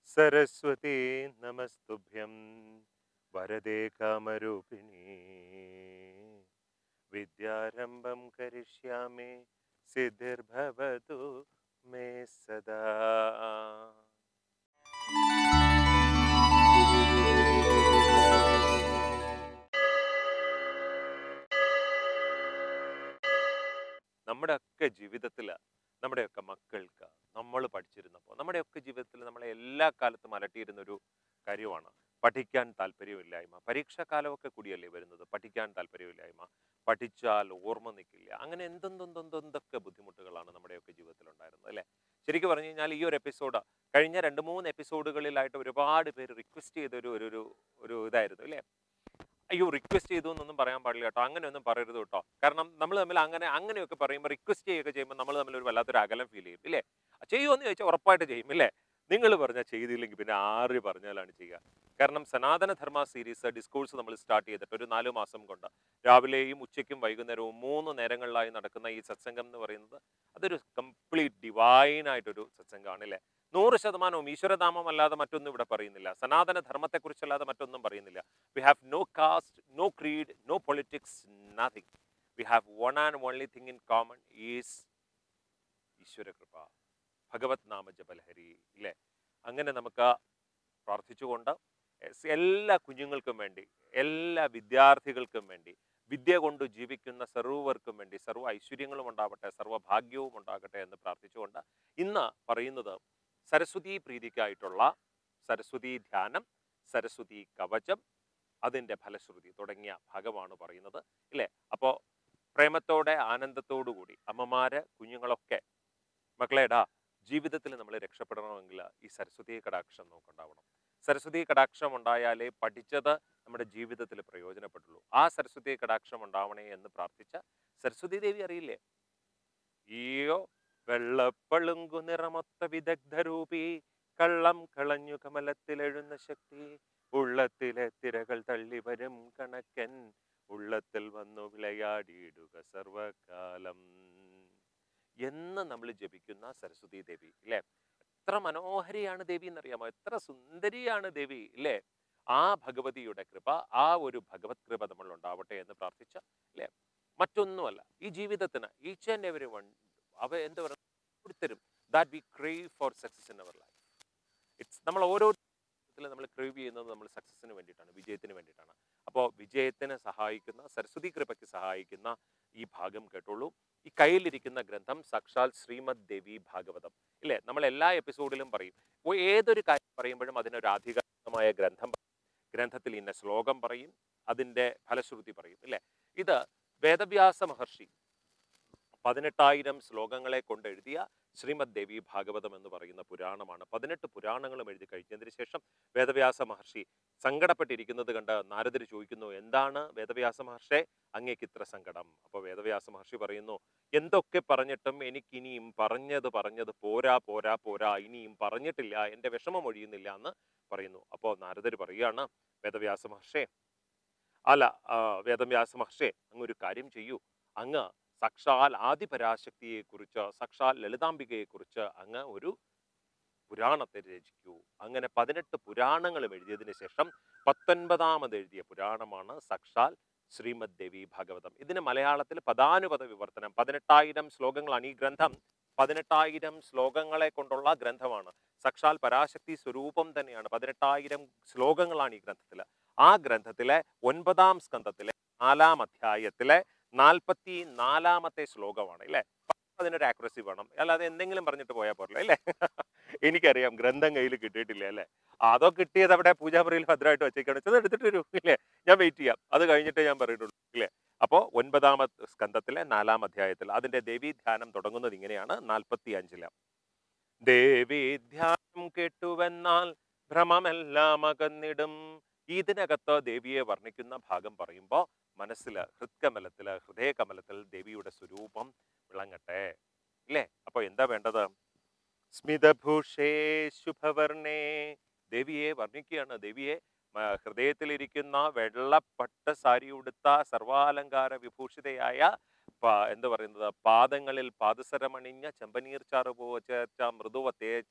സരസ്വതീ നമസ്തുഭ്യം വരദേ കാമരൂപിണി വിദ്യാരംഭം കരിഷ്യാമി സിദ്ധിർഭവതു may സദാ നമ്മുടെയൊക്കെ ജീവിതത്തിൽ നമ്മുടെയൊക്കെ മക്കൾക്ക് നമ്മൾ പഠിച്ചിരുന്നപ്പോൾ നമ്മുടെയൊക്കെ ജീവിതത്തിൽ നമ്മളെ എല്ലാ കാലത്തും അലട്ടിയിരുന്ന ഒരു കാര്യമാണ് പഠിക്കാൻ താല്പര്യമില്ലായ്മ പരീക്ഷാകാലമൊക്കെ കൂടിയല്ലേ വരുന്നത് പഠിക്കാൻ താല്പര്യമില്ലായ്മ പഠിച്ചാൽ ഓർമ്മ നിൽക്കില്ല അങ്ങനെ എന്തെന്തെന്തെന്തൊക്കെ ബുദ്ധിമുട്ടുകളാണ് നമ്മുടെയൊക്കെ ജീവിതത്തിൽ ഉണ്ടായിരുന്നത് അല്ലേ ശരിക്കും പറഞ്ഞു കഴിഞ്ഞാൽ ഈ ഒരു എപ്പിസോഡ് കഴിഞ്ഞ രണ്ട് മൂന്ന് എപ്പിസോഡുകളിലായിട്ട് ഒരുപാട് പേര് റിക്വസ്റ്റ് ചെയ്ത ഒരു ഒരു ഒരു ഒരു ഇതായിരുന്നു അല്ലേ അയ്യോ റിക്വസ്റ്റ് ചെയ്തു എന്നൊന്നും പറയാൻ പാടില്ല കേട്ടോ അങ്ങനെയൊന്നും പറയരുത് കേട്ടോ കാരണം നമ്മൾ തമ്മിൽ അങ്ങനെ അങ്ങനെയൊക്കെ പറയുമ്പോൾ റിക്വസ്റ്റ് ചെയ്യുകയൊക്കെ ചെയ്യുമ്പോൾ നമ്മൾ തമ്മിൽ ഒരു വല്ലാത്തൊരു അകലം ഫീൽ ചെയ്യും ഇല്ലേ ചെയ്യുമെന്ന് ചോദിച്ചാൽ ഉറപ്പായിട്ട് ചെയ്യും ഇല്ലേ നിങ്ങൾ പറഞ്ഞാൽ ചെയ്തില്ലെങ്കിൽ പിന്നെ ആര് പറഞ്ഞാലാണ് ചെയ്യുക കാരണം സനാതനധർമ്മ സീരീസ് ഡിസ്കോഴ്സ് നമ്മൾ സ്റ്റാർട്ട് ചെയ്തിട്ട് ഒരു നാല് മാസം കൊണ്ട് രാവിലെയും ഉച്ചയ്ക്കും വൈകുന്നേരവും മൂന്ന് നേരങ്ങളിലായി നടക്കുന്ന ഈ സത്സംഗം എന്ന് പറയുന്നത് അതൊരു കംപ്ലീറ്റ് ഡിവൈൻ ആയിട്ടൊരു സത്സംഗമാണ് അല്ലേ നൂറ് ശതമാനവും ഈശ്വരനാമം അല്ലാതെ മറ്റൊന്നും ഇവിടെ പറയുന്നില്ല സനാതന ധർമ്മത്തെക്കുറിച്ചല്ലാതെ മറ്റൊന്നും പറയുന്നില്ല we have no caste no creed no politics nothing we have one and only thing in common is ഈശ്വരകൃപ ഭഗവത് നാമജപലഹരി ഇല്ലേ അങ്ങനെ നമുക്ക് പ്രാർത്ഥിച്ചുകൊണ്ട് എസ് എല്ലാ കുഞ്ഞുങ്ങൾക്കും വേണ്ടി എല്ലാ വിദ്യാർത്ഥികൾക്കും വേണ്ടി വിദ്യ കൊണ്ട് ജീവിക്കുന്ന സർവർക്കും വേണ്ടി സർവ്വ ഐശ്വര്യങ്ങളും ഉണ്ടാവട്ടെ സർവ്വഭാഗ്യവും ഉണ്ടാകട്ടെ എന്ന് പ്രാർത്ഥിച്ചുകൊണ്ട് ഇന്ന് പറയുന്നത് സരസ്വതി പ്രീതിക്കായിട്ടുള്ള സരസ്വതി ധ്യാനം സരസ്വതി കവചം അതിൻ്റെ ഫലശ്രുതി തുടങ്ങിയ ഭാഗമാണ് പറയുന്നത് ഇല്ലേ അപ്പോൾ പ്രേമത്തോടെ ആനന്ദത്തോടു കൂടി അമ്മമാര് കുഞ്ഞുങ്ങളൊക്കെ മക്കളേടാ ജീവിതത്തിൽ നമ്മൾ രക്ഷപ്പെടണമെങ്കിൽ ഈ സരസ്വതി കടാക്ഷം നമുക്കുണ്ടാവണം സരസ്വതി കടാക്ഷം ഉണ്ടായാലേ പഠിച്ചത് നമ്മുടെ ജീവിതത്തിൽ പ്രയോജനപ്പെട്ടുള്ളൂ ആ സരസ്വതി കടാക്ഷം ഉണ്ടാവണേ എന്ന് പ്രാർത്ഥിച്ച സരസ്വതി ദേവി അറിയില്ലേ ഈയോ വെള്ളപ്പളുങ്കു നിറമൊത്ത വിദഗ്ധരൂപി കള്ളം കളഞ്ഞു കമലത്തിലെഴുന്ന ശക്തി ഉള്ളത്തിലെ തിരകൾ തള്ളി വരും കണക്കൻ ഉള്ളത്തിൽ വന്നു വിളയാടിയിടുക സർവകാലം എന്ന് നമ്മൾ ജപിക്കുന്ന സരസ്വതി ദേവി ഇല്ലേ എത്ര മനോഹരിയാണ് ദേവി എന്നറിയാമോ എത്ര സുന്ദരിയാണ് ദേവി ഇല്ലേ ആ ഭഗവതിയുടെ കൃപ ആ ഒരു ഭഗവത് കൃപ നമ്മൾ ഉണ്ടാവട്ടെ എന്ന് പ്രാർത്ഥിച്ച അല്ലേ മറ്റൊന്നുമല്ല ഈ ജീവിതത്തിന് ഈച്ച് ആൻഡ് എവരി വൺ അവ എന്താ പറയുക കൊടുത്തരും that we crave for success in our life it's നമ്മൾ ഓരോ നമ്മൾ ക്രേവ് ചെയ്യുന്നത് നമ്മൾ സക്സസിന് വേണ്ടിയിട്ടാണ് വിജയത്തിന് വേണ്ടിയിട്ടാണ് അപ്പോൾ വിജയത്തിന് സഹായിക്കുന്ന സരസ്വതി കൃപയ്ക്ക് സഹായിക്കുന്ന ഈ ഭാഗം കേട്ടോളൂ ഈ കയ്യിലിരിക്കുന്ന ഗ്രന്ഥം സാക്ഷാൽ ശ്രീമദ് ദേവി ഭാഗവതം ഇല്ലേ നമ്മൾ എല്ലാ എപ്പിസോഡിലും പറയും ഓ ഏതൊരു കാര്യം പറയുമ്പോഴും അതിനൊരു ആധികാരികമായ ഗ്രന്ഥം പറയും. ഗ്രന്ഥത്തിൽ ഇന്ന ശ്ലോകം പറയും അതിൻ്റെ ഫലശ്രുതി പറയും ഇല്ലേ ഇത് വേദവ്യാസ മഹർഷി പതിനെട്ടായിരം ശ്ലോകങ്ങളെ കൊണ്ട് എഴുതിയ ശ്രീമദ് ദേവി ഭാഗവതം എന്ന് പറയുന്ന പുരാണമാണ് പതിനെട്ട് പുരാണങ്ങളും എഴുതി കഴിഞ്ഞതിന് ശേഷം വേദവ്യാസ മഹർഷി സങ്കടപ്പെട്ടിരിക്കുന്നത് കണ്ട് നാരദർ ചോദിക്കുന്നു എന്താണ് വേദവ്യാസ മഹർഷെ അങ്ങേക്ക് ഇത്ര സങ്കടം അപ്പോൾ വേദവ്യാസ മഹർഷി പറയുന്നു എന്തൊക്കെ പറഞ്ഞിട്ടും എനിക്കിനിയും പറഞ്ഞത് പറഞ്ഞത് പോരാ പോരാ പോരാ ഇനിയും പറഞ്ഞിട്ടില്ല എൻ്റെ വിഷമം ഒഴിയുന്നില്ല എന്ന് പറയുന്നു അപ്പോൾ നാരദർ പറയുകയാണ് വേദവ്യാസ മഹർഷേ അല്ല ആ, വേദവ്യാസ മഹർഷേ അങ്ങ് ഒരു കാര്യം ചെയ്യൂ അങ്ങ് സാക്ഷാൽ ആദിപരാശക്തിയെക്കുറിച്ച് സാക്ഷാൽ ലളിതാംബികയെക്കുറിച്ച് അങ്ങ് ഒരു പുരാണത്തെ രചിക്കൂ അങ്ങനെ പതിനെട്ട് പുരാണങ്ങളും എഴുതിയതിനു ശേഷം പത്തൊൻപതാമത് എഴുതിയ പുരാണമാണ് സാക്ഷാൽ ശ്രീമദ് ദേവി ഭാഗവതം ഇതിന് മലയാളത്തിൽ പദാനുപത വിവർത്തനം പതിനെട്ടായിരം ശ്ലോകങ്ങളാണ് ഈ ഗ്രന്ഥം പതിനെട്ടായിരം ശ്ലോകങ്ങളെ കൊണ്ടുള്ള ഗ്രന്ഥമാണ് സാക്ഷാൽ പരാശക്തി സ്വരൂപം തന്നെയാണ് പതിനെട്ടായിരം ശ്ലോകങ്ങളാണ് ഈ ഗ്രന്ഥത്തിൽ ആ ഗ്രന്ഥത്തിലെ ഒൻപതാം സ്കന്ധത്തിലെ നാലാം അധ്യായത്തിലെ നാൽപ്പത്തി നാലാമത്തെ ശ്ലോകമാണ് അല്ലേ അതിനൊരു ആക്യുറസി വേണം അല്ലാതെ എന്തെങ്കിലും പറഞ്ഞിട്ട് പോയാൽ പോരല്ലോ അല്ലേ എനിക്കറിയാം ഗ്രന്ഥം കയ്യിൽ കിട്ടിയിട്ടില്ല അല്ലേ അതോ കിട്ടിയത് അവിടെ പൂജാമുറിയിൽ ഭദ്രമായിട്ട് വെച്ചേക്കാണ് അത് എടുത്തിട്ട് വരൂ ഇല്ലേ ഞാൻ വെയിറ്റ് ചെയ്യാം അത് കഴിഞ്ഞിട്ടേ ഞാൻ പറയുള്ളൂ ഇല്ലേ അപ്പോൾ ഒൻപതാമത് സ്കന്ധത്തിലെ നാലാം അധ്യായത്തിൽ അതിന്റെ ദേവീ ധ്യാനം തുടങ്ങുന്നത് ഇങ്ങനെയാണ് നാൽപ്പത്തി അഞ്ചില് ദേവീ ധ്യാനം കേട്ടുവെന്നാൽ ഭ്രമമെല്ലാം അകന്നിടും ഇതിനകത്ത് ദേവിയെ വർണ്ണിക്കുന്ന ഭാഗം പറയുമ്പോൾ മനസ്സിൽ ഹൃത്കമലത്തിൽ ഹൃദയകമലത്തിൽ ദേവിയുടെ സ്വരൂപം വിളങ്ങട്ടെ ഇല്ലേ അപ്പോൾ എന്താ വേണ്ടത് സ്മിതഭൂഷേ ശുഭവർണേ ദേവിയെ വർണ്ണിക്കുകയാണ് ദേവിയെ മ, ഹൃദയത്തിലിരിക്കുന്ന വെള്ളപ്പട്ട സാരി ഉടുത്ത സർവാലങ്കാര വിഭൂഷിതയായ പ- എന്താ പറയുന്നത് പാദങ്ങളിൽ പാദസരമണിഞ്ഞ ചെമ്പനീർ ചാറ് പോച്ച മൃദുവ തേച്ച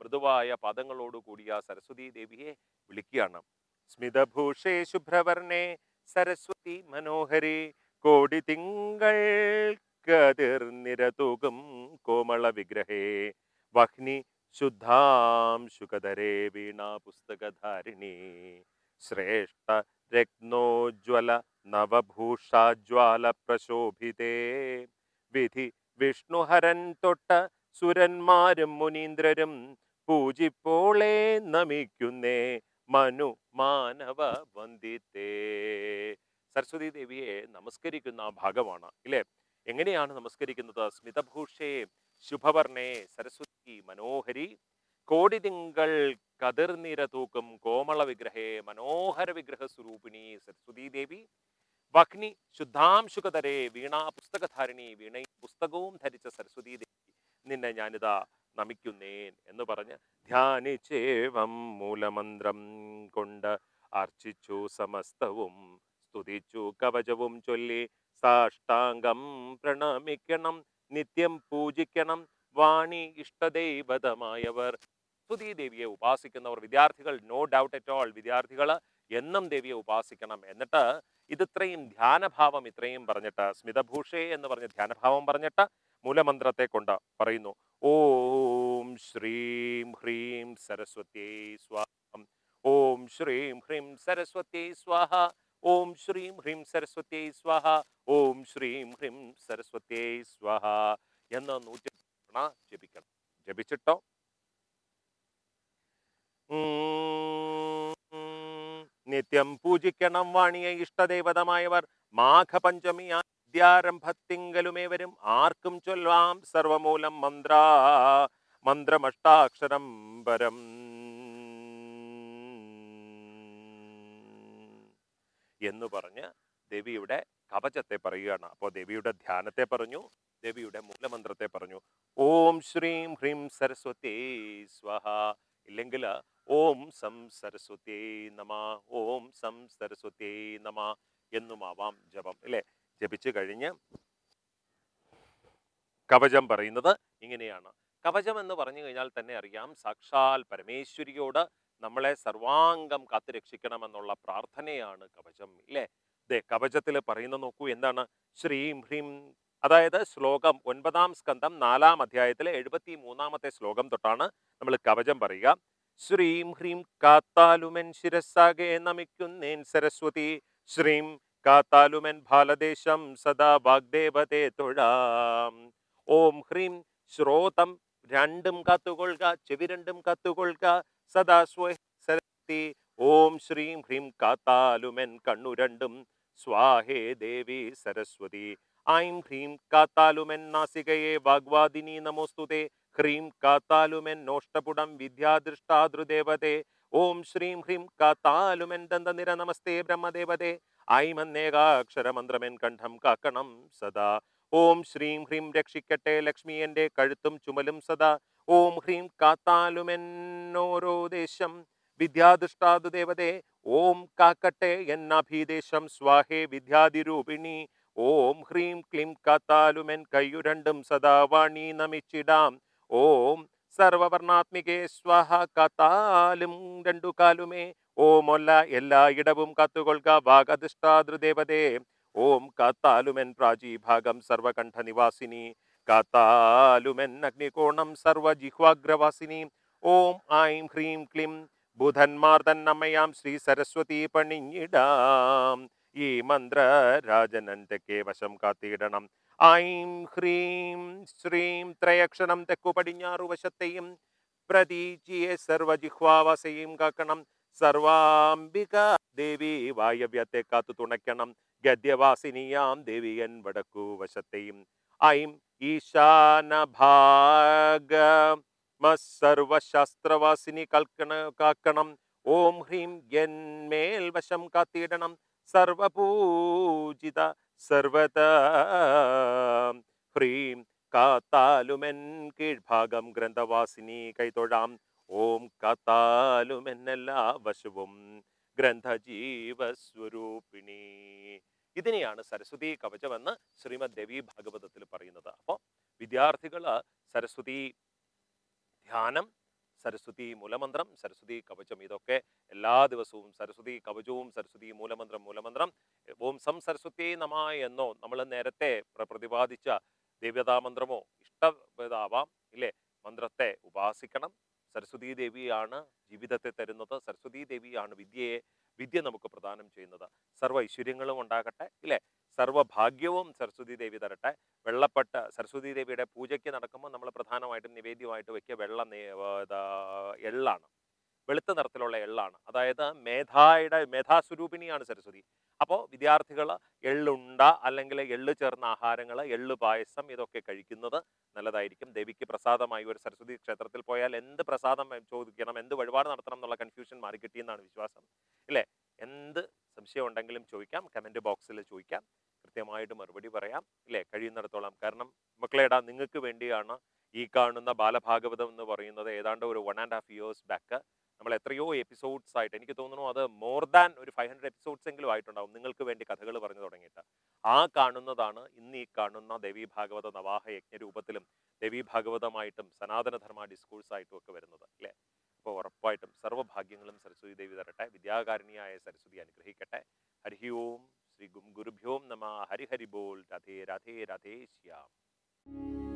മൃദുവായ പാദങ്ങളോട് കൂടിയ സരസ്വതി ദേവിയെ വിളിക്കുകയാണ് സ്മിതഭൂഷേ ശുഭ്രവർണേ സരസ്വതി മനോഹരി കോടി തിങ്കൾ കതിർനിരതൂകും കോമള വിഗ്രഹേ വഹ്നി ശുദ്ധാം ശുകധരേ വീണ പുസ്തകധാരിണി ശ്രേഷ്ഠ രത്നോജ്വല നവഭൂഷാജ്വാല പ്രശോഭിതേ വിധി വിഷ്ണുഹരൻ തൊട്ട സുരന്മാരും മുനീന്ദ്രരും പൂജിപ്പോളെ നമിക്കുന്നേ മനു മാനവ വന്ദിത്തേ സരസ്വതി ദേവിയെ നമസ്കരിക്കുന്ന ഭാഗമാണ് ഇല്ലേ എങ്ങനെയാണ് നമസ്കരിക്കുന്നത് സ്മിതഭൂഷേ ശുഭവർണേ സരസ്വതി മനോഹരി കോടി തിങ്കൾ കതിർനിര തൂക്കും കോമള വിഗ്രഹേ മനോഹര വിഗ്രഹ സ്വരൂപിണി സരസ്വതി ദേവി വഗ്നി ശുദ്ധാംശുകതരേ വീണ പുസ്തകധാരിണി വീണയും പുസ്തകവും ധരിച്ച സരസ്വതി ദേവി നിന്നെ ഞാനിതാ നമിക്കുന്നേൻ എന്ന് പറഞ്ഞ് ധ്യാനിച്ചേവം മൂലമന്ത്രം കൊണ്ട് അർച്ചിച്ചു സമസ്തവും സ്തുതിച്ചു കവചവും ചൊല്ലി സാഷ്ടാംഗം പ്രണമിക്കണം നിത്യം പൂജിക്കണം വാണി ഇഷ്ടദൈവതമായവർ സ്തുതി ദേവിയെ ഉപാസിക്കുന്നവർ വിദ്യാർത്ഥികൾ നോ ഡൗട്ട് അറ്റ് ഓൾ വിദ്യാർത്ഥികൾ എന്നും ദേവിയെ ഉപാസിക്കണം എന്നിട്ട് ഇതിത്രയും ധ്യാനഭാവം ഇത്രയും പറഞ്ഞിട്ട് സ്മിതഭൂഷേ എന്ന് പറഞ്ഞ ധ്യാനഭാവം പറഞ്ഞിട്ട് മൂലമന്ത്രത്തെ കൊണ്ട് പറയുന്നു ഓം ശ്രീം ഹ്രീം സരസ്വത്യേ സ്വാഹം ഓം ശ്രീം ഹ്രീം സരസ്വത്യേ സ്വാഹ ഓം ശ്രീം ഹ്രീം സരസ്വത്യേ സ്വാഹ ഓം ശ്രീം ഹ്രീം സരസ്വത്യേ സ്വാഹ എന്ന് നൂറ്റി തവണ ജപിക്കണം ജപിച്ചിട്ടോ ഉം, നിത്യം പൂജിക്കണം വാണിയെ ഇഷ്ടദേവതമായവർ മാഘപഞ്ചമി വിദ്യാരംഭത്തിങ്കലുമേവരും ആർക്കും ചൊല്ലാം സർവമൂലം മന്ത്ര മന്ത്രമഷ്ടാക്ഷരം പരം എന്ന് പറഞ്ഞ് ദേവിയുടെ കവചത്തെ പറയുകയാണ് അപ്പോൾ ദേവിയുടെ ധ്യാനത്തെ പറഞ്ഞു ദേവിയുടെ മൂലമന്ത്രത്തെ പറഞ്ഞു ഓം ശ്രീം ഹ്രീം സരസ്വതി സ്വഹ ഇല്ലെങ്കിൽ ഓം സം സരസ്വതി നമ ഓം സം സരസ്വതി നമ എന്നുമാവാം ജപം അല്ലേ ജപിച്ചു കഴിഞ്ഞ് കവചം പറയുന്നത് ഇങ്ങനെയാണ് കവചം എന്ന് പറഞ്ഞു കഴിഞ്ഞാൽ തന്നെ അറിയാം സാക്ഷാൽ പരമേശ്വരിയോട് നമ്മളെ സർവാംഗം കാത്തുരക്ഷിക്കണമെന്നുള്ള പ്രാർത്ഥനയാണ് കവചം ഇല്ലേ ദേ കവചത്തിൽ പറയുന്ന നോക്കൂ എന്താണ് ശ്രീം ഹ്രീം അതായത് ശ്ലോകം ഒൻപതാം സ്കന്ധം നാലാം അധ്യായത്തിലെ എഴുപത്തി മൂന്നാമത്തെ ശ്ലോകം തൊട്ടാണ് നമ്മൾ കവചം പറയുക ശ്രീം ഹ്രീം കാത്താലുമൻ ശിരസ്സാകെ നമിക്കുന്നേൻ സരസ്വതി ശ്രീം കാത്താലുമൻ ഭാലദേശം സദാ വാഗ്ദേവതേ തൊഴാം ഓം ഹ്രീം ശ്രോതം രണ്ടും കത്തുകൊള്ളുക ചെവി രണ്ടും കത്തുകൊള്ളുക സദാ സ്വ സരസ്വതി ഓം ശ്രീം ഹ്രീം കാത്താലുമൻ കണ്ണു രണ്ടും സ്വാഹേ ദേവി സരസ്വതി ഐം ഹ്രീം കാത്താലുമൻ നാസികയെ വാഗ്വാദിനി നമോസ്തുതേ ഹ്രീം കാത്താലുമൻ നോഷ്ടപുടം വിദ്യാദൃഷ്ടാതൃദേവതേ ഓം ശ്രീം ഹ്രീം കാത്താലുമൻ ദന്തനിര നമസ്തേ ബ്രഹ്മദേവതേ ഐമന്നേകാക്ഷരമന്ത്രമെൻ കണ്ഠം കാക്കണം സദാ ഓം ശ്രീം ഹ്രീം രക്ഷിക്കട്ടെ ലക്ഷ്മി എൻ്റെ കഴുത്തും ചുമലും സദാ ഓം ഹ്രീം കാത്താലുമെന്നോരോ ദേശം വിദ്യാദൃഷ്ടാതു ദേവതേ ഓം കാക്കട്ടെ എന്നാഭീദേശം സ്വാഹേ വിദ്യാതിരൂപിണി ഓം ഹ്രീം ക്ലീം കാത്താലുമെൻ കയ്യുരണ്ടും സദാ വാണി നമിച്ചിടാം ഓം സർവവർണാത്മികേ സ്വാഹ കാത്താലും രണ്ടു കാലുമേ ഓമൊല്ല എല്ലായിടവും കാത്തുകൊള്ളുക വാഗധിഷ്ഠാതൃദേവതേ ഓം കാത്താലുമെൻ പ്രാചീഭാഗം സർവകണ്ഠ നിവാസിനി കാത്താലുമെൻ അഗ്നികോണം സർവജിഹ്വാഗ്രവാസിനി ഓം ഐം ഹ്രീം ക്ലീം ബുധന്മാർ തന്നമ്മയാം ശ്രീ സരസ്വതി പണിഞ്ഞിടാം ഈ മന്ത്ര രാജനൻ തെക്കേ വശം കാത്തിയിടണം ഐം ഹ്രീം ശ്രീം ത്രയക്ഷണം തെക്കു പടിഞ്ഞാറു വശത്തെയും പ്രതീചിയെ സർവജിഹ്വാവസയും കാക്കണം സർവാംബിക ദേവി വായവ്യത്തെ കാത്തു തുണയ്ക്കണം ഗദ്യവാസിനിയാം ദേവിയൻ വടക്കു വശത്തെയും ഐം ഈശാന ഭാഗ സർവശാസ്ത്രവാസിനി കൽക്കണ കാക്കണം ഓം ഹ്രീം എന്മേൽ വശം കാത്തിടണം സർവപൂജിത സർവത ഹ്രീം കാത്താലുമെൻ കീഴ്ഭാഗം ഗ്രന്ഥവാസിനി കൈതൊഴാം ഓം കാത്താലുമെന്നെല്ലാ വശവും ഗ്രന്ഥജീവസ്വരൂപിണി ഇതിനെയാണ് സരസ്വതി കവചമെന്ന് ശ്രീമദ് ദേവി ഭാഗവതത്തിൽ പറയുന്നത് അപ്പോൾ വിദ്യാർത്ഥികൾ സരസ്വതി ധ്യാനം സരസ്വതി മൂലമന്ത്രം സരസ്വതി കവചം ഇതൊക്കെ എല്ലാ ദിവസവും സരസ്വതി കവചവും സരസ്വതി മൂലമന്ത്രം മൂലമന്ത്രം ഓം സം സരസ്വതി നമ എന്നോ നമ്മൾ നേരത്തെ പ്ര- പ്രതിപാദിച്ച ദേവതാമന്ത്രമോ ഇഷ്ടതാവാം ഇല്ലേ മന്ത്രത്തെ ഉപാസിക്കണം സരസ്വതി ദേവിയാണ് ജീവിതത്തെ തരുന്നത് സരസ്വതി ദേവിയാണ് വിദ്യയെ വിദ്യ നമുക്ക് പ്രദാനം ചെയ്യുന്നത് സർവ്വ ഐശ്വര്യങ്ങളും ഉണ്ടാകട്ടെ ഇല്ലേ സർവ്വഭാഗ്യവും സരസ്വതി ദേവി തരട്ടെ വെള്ളപ്പെട്ട സരസ്വതി ദേവിയുടെ പൂജയ്ക്ക് നടക്കുമ്പോൾ നമ്മൾ പ്രധാനമായിട്ടും നിവേദ്യമായിട്ട് വെക്കുക വെള്ള നേ- ആ, ഇതാ, എള്ളാണ് വെളുത്ത നിറത്തിലുള്ള എള്ളാണ് അതായത് മേധായുടെ മേധാസ്വരൂപിണിയാണ് സരസ്വതി അപ്പോൾ വിദ്യാർത്ഥികൾ എള്ളുണ്ട അല്ലെങ്കിൽ എള്ള് ചേർന്ന ആഹാരങ്ങൾ എള്ള് പായസം ഇതൊക്കെ കഴിക്കുന്നത് നല്ലതായിരിക്കും ദേവിക്ക് പ്രസാദമായി ഒരു സരസ്വതി ക്ഷേത്രത്തിൽ പോയാൽ എന്ത് പ്രസാദം ചോദിക്കണം എന്ത് വഴിപാട് നടത്തണം എന്നുള്ള കൺഫ്യൂഷൻ മാറിക്കിട്ടിയെന്നാണ് വിശ്വാസം ഇല്ലേ എന്ത് സംശയം ഉണ്ടെങ്കിലും ചോദിക്കാം കമൻറ്റ് ബോക്സിൽ ചോദിക്കാം കൃത്യമായിട്ട് മറുപടി പറയാം ഇല്ലേ കഴിയുന്നിടത്തോളം കാരണം മക്കളേടാ നിങ്ങൾക്ക് വേണ്ടിയാണ് ഈ കാണുന്ന ബാലഭാഗവതം എന്ന് പറയുന്നത് ഏതാണ്ട് ഒരു one and half years back നമ്മൾ എത്രയോ എപ്പിസോഡ്സ് ആയിട്ട് എനിക്ക് തോന്നുന്നു അത് മോർ ദാൻ ഒരു ഫൈവ് ഹൺഡ്രഡ് എപ്പിസോഡ്സ് എങ്കിലും ആയിട്ടുണ്ടാവും നിങ്ങൾക്ക് വേണ്ടി കഥകൾ പറഞ്ഞു തുടങ്ങിയിട്ട് ആ കാണുന്നതാണ് ഇന്ന് ഈ കാണുന്ന ദേവി ഭാഗവത നവാഹ യജ്ഞരൂപത്തിലും ദേവി ഭാഗവതമായിട്ടും സനാതനധർമ്മ ഡിസ്കോഴ്സ് ആയിട്ടും ഒക്കെ വരുന്നത് അല്ലേ അപ്പോൾ ഉറപ്പായിട്ടും സർവ്വഭാഗ്യങ്ങളും സരസ്വതി ദേവി തരട്ടെ വിദ്യാകാരിണിയായ സരസ്വതി അനുഗ്രഹിക്കട്ടെ ഹരി ഓം ശ്രീ ഗും ഗുരുഭ്യോം നമ ഹരി ഹരി ബോൾ രാധേ രാധേ രാധേ ശ്യാം